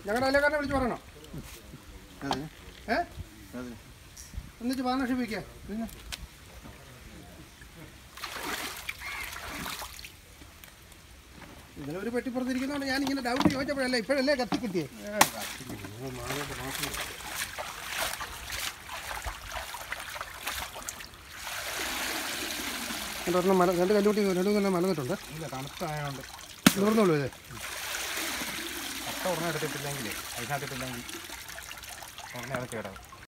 ഞങ്ങളുടെ അയലക്കാരനെ വിളിച്ച് പറയണോ അതെ ഏ അതെ ഒന്നിച്ച് പാർട്ണർഷിപ്പ് വയ്ക്കുക പിന്നെ ഇന്നലെ ഒരു പെട്ടി പുറത്തിരിക്കുന്നതുകൊണ്ട് ഞാൻ ഇങ്ങനെ ഡൗട്ട് ചോദിച്ചപ്പോഴല്ലേ ഇപ്പോഴല്ലേ കത്തി കിട്ടിയേ രണ്ടെണ്ണം മല രണ്ട് കല്ലുകുട്ടി രണ്ടു കൊല്ലം മലന്നിട്ടുണ്ട് ഇല്ല തണുത്തായതുകൊണ്ട് നൂർന്നുള്ളൂ ഇത് അത്ത ഉടനെ എടുത്തിട്ടില്ലെങ്കിൽ അതിനകത്തിട്ടില്ലെങ്കിൽ ഉടനെ അതൊക്കെ ഇടാം